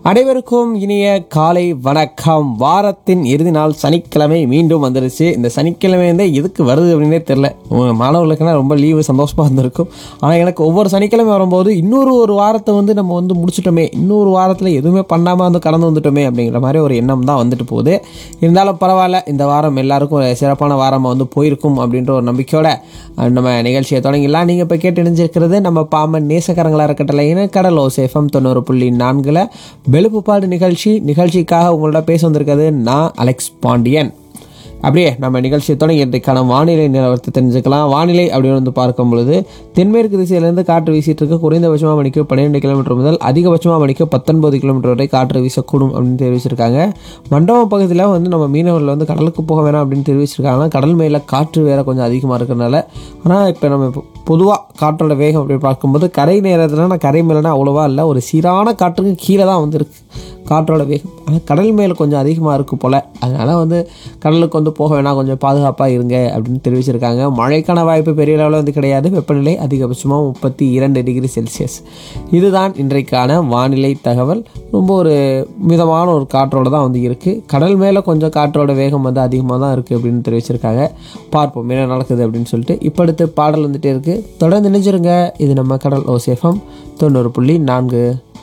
அனைவருக்கும் இனிய காலை வணக்கம் வாரத்தின் இறுதி நாள் சனிக்கிழமை மீண்டும் வந்துருச்சு இந்த சனிக்கிழமை வந்து எதுக்கு வருது அப்படின்னே தெரில மாணவர்களுக்குலாம் ரொம்ப லீவு சந்தோஷமாக இருந்திருக்கும் ஆனால் எனக்கு ஒவ்வொரு சனிக்கிழமை வரும்போது இன்னொரு ஒரு வாரத்தை வந்து நம்ம வந்து முடிச்சிட்டோமே இன்னொரு வாரத்தில் எதுவுமே பண்ணாமல் வந்து கடந்து வந்துட்டோமே அப்படிங்கிற மாதிரி ஒரு எண்ணம் தான் வந்துட்டு போகுது இருந்தாலும் பரவாயில்ல இந்த வாரம் எல்லாருக்கும் ஒரு சிறப்பான வாரமாக வந்து போயிருக்கும் அப்படின்ற ஒரு நம்பிக்கையோட அஹ், நம்ம நிகழ்ச்சியை தொடங்கிடலாம் நீங்கள் இப்போ கேட்டு இணைஞ்சிருக்கிறது நம்ம பாமன் நேசக்கரங்களாக இருக்கட்டல கடலோ சேஃபம் தொண்ணூறு புள்ளி நான்கில் வெளுப்புப்பாடு நிகழ்ச்சி நிகழ்ச்சிக்காக உங்களோட பேச வந்திருக்கிறது நான் அலெக்ஸ் பாண்டியன் அப்படியே நம்ம நிகழ்ச்சியை தொடங்கி இன்றைக்கான வானிலை நிலவரத்தை தெரிஞ்சுக்கலாம் வானிலை அப்படின்னு வந்து பார்க்கும் பொழுது தென்மேற்கு திசையிலிருந்து காற்று வீசிட்டு இருக்க குறைந்தபட்சமாக மணிக்கு பன்னிரெண்டு கிலோமீட்டர் முதல் அதிகபட்சமாக மணிக்கு பத்தொன்பது கிலோமீட்டர் வரை காற்று வீசக்கூடும் அப்படின்னு தெரிவிச்சிருக்காங்க மண்டபம் பகுதியில் வந்து நம்ம மீனவர்கள் வந்து கடலுக்கு போக வேணாம் அப்படின்னு தெரிவிச்சிருக்காங்க கடல் மேலே காற்று வேற கொஞ்சம் அதிகமாக இருக்கிறனால ஆனால் இப்போ நம்ம பொதுவாக காற்றோட வேகம் அப்படி பார்க்கும்போது கரை நேரத்தில் நான் கரை மேலேனா அவ்வளோவா இல்லை ஒரு சீரான காற்றுக்கு கீழே தான் வந்து இருக்கு காற்றோட வேகம் ஆனால் கடல் மேலே கொஞ்சம் அதிகமாக இருக்குது போல் அதனால் வந்து கடலுக்கு வந்து போக வேணாம் கொஞ்சம் பாதுகாப்பாக இருங்க அப்படின்னு தெரிவிச்சிருக்காங்க மழைக்கான வாய்ப்பு பெரிய அளவில் வந்து கிடையாது வெப்பநிலை அதிகபட்சமாக முப்பத்தி இரண்டு டிகிரி செல்சியஸ் இதுதான் இன்றைக்கான வானிலை தகவல் ரொம்ப ஒரு மிதமான ஒரு காற்றோட தான் வந்து இருக்குது கடல் மேலே கொஞ்சம் காற்றோட வேகம் வந்து அதிகமாக தான் இருக்குது அப்படின்னு தெரிவிச்சிருக்காங்க பார்ப்போம் என்ன நடக்குது அப்படின்னு சொல்லிட்டு இப்போ அடுத்து பாடல் வந்துட்டே இருக்குது தொடர்ந்து நினைச்சிருங்க இது நம்ம கடல் ஓசேஃபம் தொண்ணூறு புள்ளி நான்கு